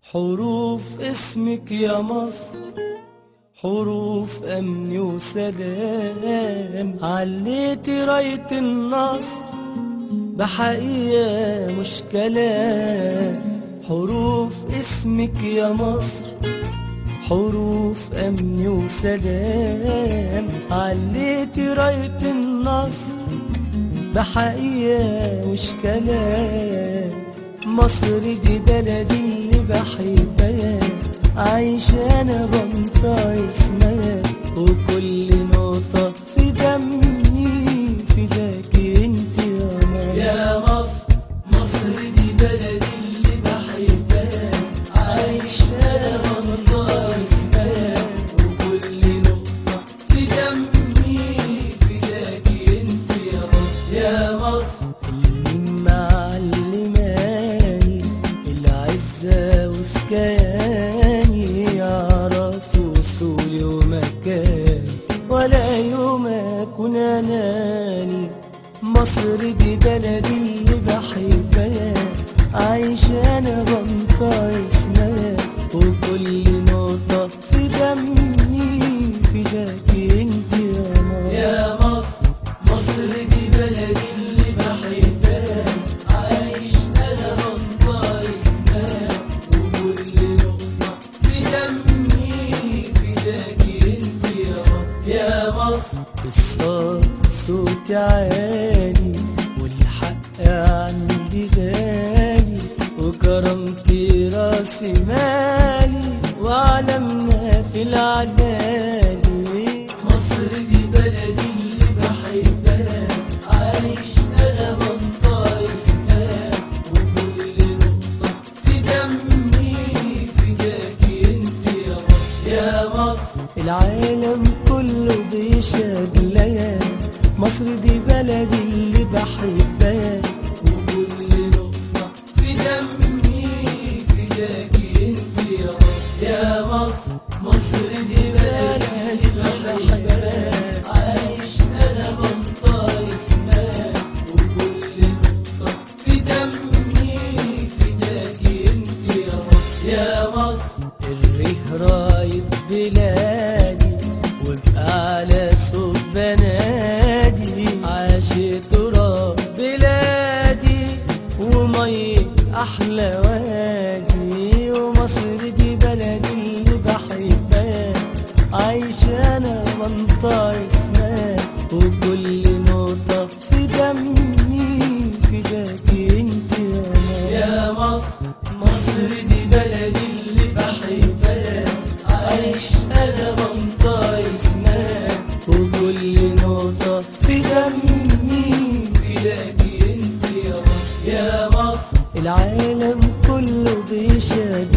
حروف اسمك يا مصر حروف أمن وسلام عليتي راية النصر بحقيقة مش كلام حروف اسمك يا مصر حروف أمن وسلام عليتي راية النصر بحقيقة مش كلام مصر دي بلدي اللي بحبها عايشة أنا بنطق اسمها وكل نقطة في دمي فداكي انت يا مصر يا مصر مصر دي بلدي اللي بحبها عايشة أنا بنطق اسمها وكل نقطة في دمي فداكي انت يا مصر يا مصر اللي معلماني العزة وسكاني يعرف وصولي ومكاني ولا يوم أكون أناني مصر دي بلدي اللي بحبها عايشة أنا بنطق اسمها وكل نقطة في دمي فداكي انت يا مصر يا مصر مصر دي بلدي اللي بحبها عايش انا بنطق اسمها وكل نقطة في دمي فداكي انت يا مصر يا مصر الصوت صوتي عالي والحق عندي غالي وكرمتي راسي مالي وعلمنا في العلالي مصر دي بلدي اللي بحبها عايش انا بنطق اسمها وكل نقطة في دمي فداكي انت يا مصر يا مصر العالم كله بيشهد ليا مصر دي بلدي اللي بحبها وكل نقطة في دمي فداكي انت يا مصر يا مصر مصر دي بلدي اللي بحبها عايش انا بنطق اسمها وكل نقطة في دمي فداكي انت يا مصر يا مصر الريه رايد بلادي وابقى على صوت بنادي عاشق تراب بلادي ومية أحلى وادي ومصر دي بلدي اللي بحبها عايشة أنا منطق اسمها وكل نقطة في دمي فداكي انت يا مصر يا مصر مصر دي بلدي اللي بحبها عايش أنا منطق اسمها وكل نقطة في دمي فداكي انت يا مصر يا مصر العالم كله بيشهد